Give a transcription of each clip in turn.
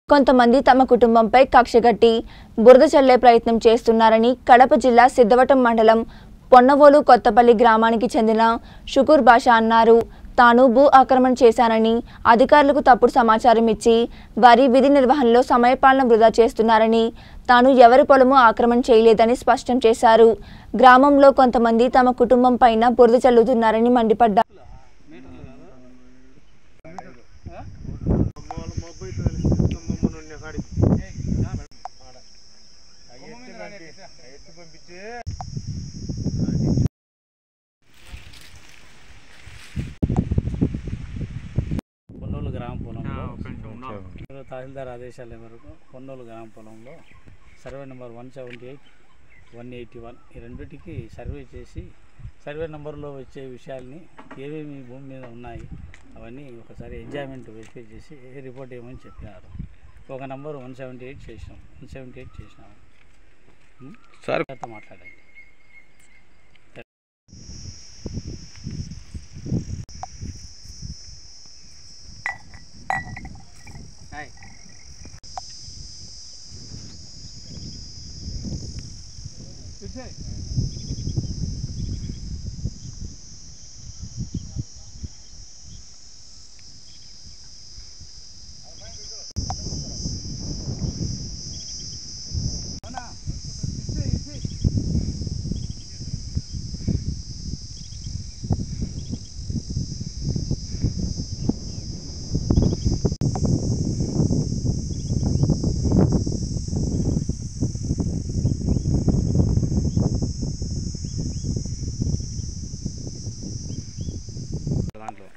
కొంతమంది తమ కుటుంబంపై కక్షగట్టి బురద చల్లే ప్రయత్నం చేస్తున్నారని కడప జిల్లా సిద్ధవటం మండలం పొన్నవోలు కొత్తపల్లి గ్రామానికి చెందిన షుకూర్ బాషా అన్నారు తాను భూ ఆక్రమణ చేశానని అధికారులకు తప్పుడు సమాచారం ఇచ్చి వారి విధి నిర్వహణలో సమయపాలన వృధా చేస్తున్నారని తాను ఎవరి పొలము ఆక్రమణ చేయలేదని స్పష్టం చేశారు గ్రామంలో కొంతమంది తమ కుటుంబం పైన బురద చల్లుతున్నారని మండిపడ్డారు పొన్నోలు గ్రామ పొలంలో ఈరోజు తహసీల్దార్ ఆదేశాల మేరకు పొన్నోలు గ్రామ పొలంలో survey number one seventy eight one eighty one ఈ రెండింటికి సర్వే చేసి సర్వే నెంబర్లో వచ్చే విషయాల్ని ఏమేమి భూమి మీద ఉన్నాయి అవన్నీ ఒకసారి ఎంజాయ్మెంట్ వెరిఫై చేసి రిపోర్ట్ ఇవ్వమని చెప్పినారు ఒక నెంబర్ వన్ సెవెంటీ ఎయిట్ చేసినాం వన్ సెవెంటీ ఎయిట్ చేసినాం సార్ తర్వాత మాట్లాడండి దాంట్లో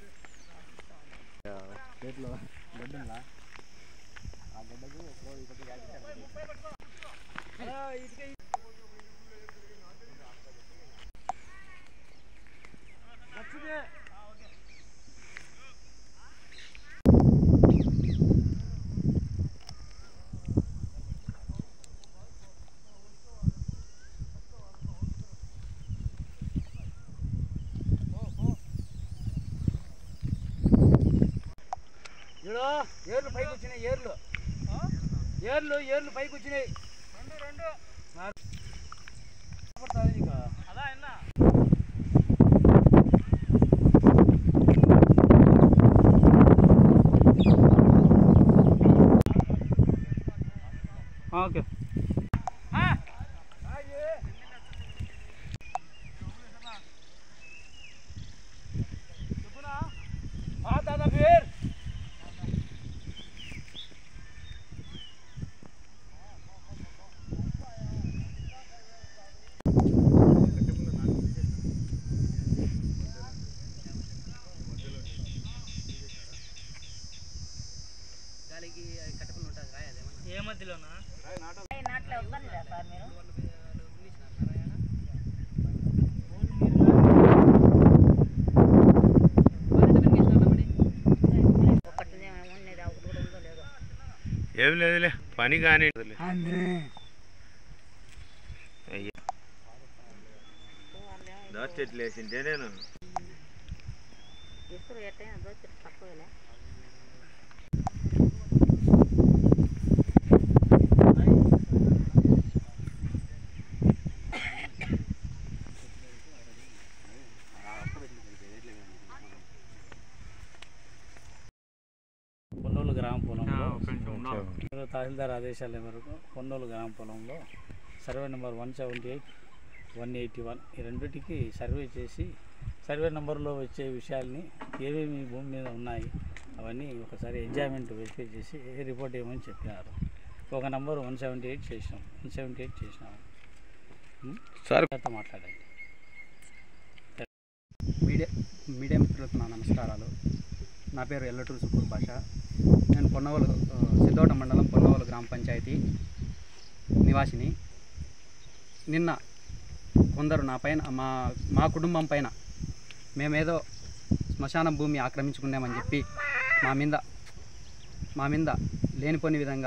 చూడు ఏర్లు పైకి వచ్చినాయి ఏర్లు ఏర్లు ఏర్లు పైకి వచ్చినాయి రెండు రెండు అదా అన్న ఓకే దాదా పేరు ఏ మధ్యలోనా ఏం లేదులే పని కానీ దోశ చెట్లు వేసింటే నేను పొన్నోలు గ్రామ పొలంలో ఈరోజు తహసీల్దార్ ఆదేశాల మేరకు పొన్నోలు గ్రామ పొలంలో survey number one seventy eight one eighty one ఈ రెండింటికి సర్వే చేసి సర్వే నెంబర్లో వచ్చే విషయాల్ని ఏమేమి భూమి మీద ఉన్నాయి అవన్నీ ఒకసారి ఎంజాయ్మెంట్ వెరిఫై చేసి రిపోర్ట్ ఇవ్వమని చెప్పినారు ఒక నెంబర్ వన్ సెవెంటీ ఎయిట్ చేసినాం వన్ సెవెంటీ ఎయిట్ చేసినాం సార్ తర్వాత మాట్లాడండి మీడియా మీడియా మిత్రులకు నా నమస్కారాలు నా పేరు ఎల్లటూరు సుకూర్ భాష నేను పొన్నవోలు ఆ, సిద్ధోట మండలం పొన్నవోలు గ్రామ పంచాయతీ నివాసిని నిన్న కొందరు నా పైన మా మా కుటుంబం పైన మేమేదో శ్మశాన భూమి ఆక్రమించుకున్నామని చెప్పి మా మీద మా మీద లేనిపోని విధంగా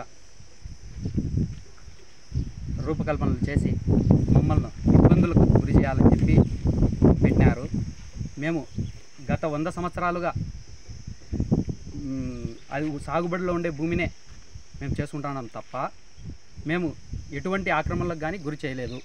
రూపకల్పనలు చేసి మమ్మల్ని ఇబ్బందులకు గురి చేయాలని చెప్పి పెట్టినారు మేము గత వంద సంవత్సరాలుగా మ్, అది సాగుబడిలో ఉండే భూమినే మేము చేసుకుంటున్నాం తప్ప మేము ఎటువంటి ఆక్రమణలకు కానీ గురి చేయలేదు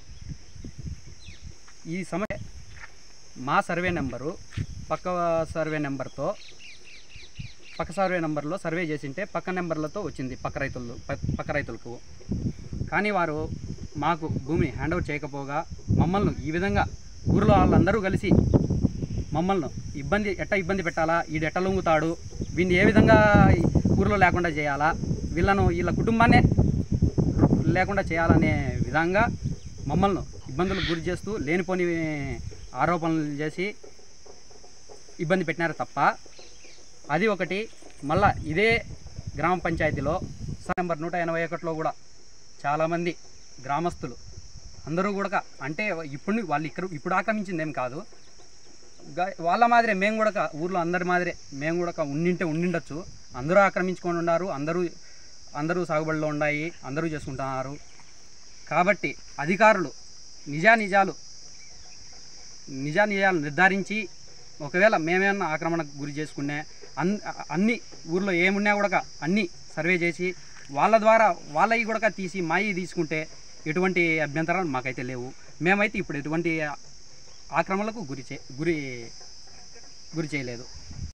ఈ సమస్య మా సర్వే నెంబరు పక్క సర్వే నెంబర్తో పక్క సర్వే నెంబర్లో సర్వే చేసింటే పక్క నెంబర్లతో వచ్చింది పక్క రైతులు ప- పక్క రైతులకు కానీ వారు మాకు భూమిని హ్యాండ్ ఓవర్ చేయకపోగా మమ్మల్ని ఈ విధంగా ఊరిలో వాళ్ళందరూ కలిసి మమ్మల్ని ఇబ్బంది ఎట్ట ఇబ్బంది పెట్టాలా వీడు ఎట్ట లొంగుతాడు వీడిని ఏ విధంగా ఈ ఊరిలో లేకుండా చేయాలా వీళ్ళను వీళ్ళ కుటుంబాన్నే లేకుండా చేయాలనే విధంగా మమ్మల్ని ఇబ్బందులకు గురి చేస్తూ లేనిపోని ఆరోపణలు చేసి ఇబ్బంది పెట్టినారు తప్ప అది ఒకటి మళ్ళా ఇదే గ్రామ పంచాయతీలో సర్వే నెంబర్ నూట ఎనభై ఒకటిలో కూడా చాలామంది గ్రామస్తులు అందరూ కూడా అంటే ఇప్పుడు వాళ్ళు ఇక్కడ ఇప్పుడు ఆక్రమించింది ఏం కాదు గా- వాళ్ళ మాదిరే మేము కూడా ఊర్లో అందరి మాదిరే మేము కూడా ఉండింటే ఉండిండొచ్చు అందరూ ఆక్రమించుకొని ఉన్నారు అందరూ అందరూ సాగుబడిలో ఉన్నాయి అందరూ చేసుకుంటున్నారు కాబట్టి అధికారులు నిజానిజాలు నిజానిజాలు నిర్ధారించి ఒకవేళ మేమేమన్నా ఆక్రమణకు గురి చేసుకునే అన్ అన్ని ఊర్లో ఏమున్నా కూడా అన్నీ సర్వే చేసి వాళ్ళ ద్వారా వాళ్ళవి కూడా తీసి మాయి తీసుకుంటే ఎటువంటి అభ్యంతరాలు మాకైతే లేవు మేమైతే ఇప్పుడు ఎటువంటి ఆక్రమణలకు గురి చే గురి గురి చేయలేదు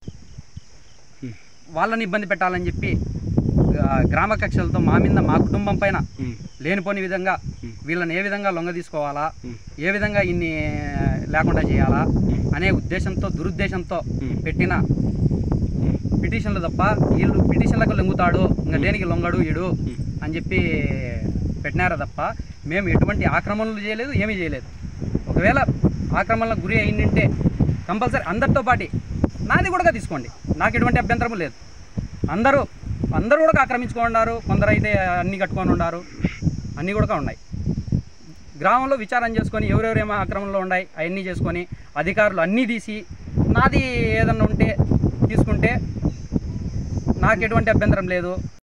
వాళ్ళని ఇబ్బంది పెట్టాలని చెప్పి ఆ, గ్రామ కక్షలతో మా మీద మా కుటుంబం పైన లేనిపోని విధంగా వీళ్ళని ఏ విధంగా లొంగ తీసుకోవాలా ఏ విధంగా ఇన్ని లేకుండా చేయాలా అనే ఉద్దేశంతో దురుద్దేశంతో పెట్టిన పిటిషన్లు తప్ప వీళ్ళు పిటిషన్లకు లొంగుతాడు ఇంకా దేనికి లొంగడు ఈడు అని చెప్పి పెట్టినారు తప్ప మేము ఎటువంటి ఆక్రమణలు చేయలేదు ఏమీ చేయలేదు ఒకవేళ ఆక్రమణలకు గురి అయిందంటే కంపల్సరీ అందరితో పాటు నాది కూడా తీసుకోండి నాకు ఎటువంటి అభ్యంతరం లేదు అందరూ అందరూ కూడా ఆక్రమించుకొని కొందరు అయితే అన్నీ కట్టుకొని ఉన్నారు అన్నీ కూడా ఉన్నాయి గ్రామంలో విచారం చేసుకొని ఎవరెవరేమో ఆక్రమణలో ఉన్నాయి అవన్నీ చేసుకొని అధికారులు అన్నీ తీసి నాది ఏదన్నా ఉంటే తీసుకుంటే నాకు ఎటువంటి అభ్యంతరం లేదు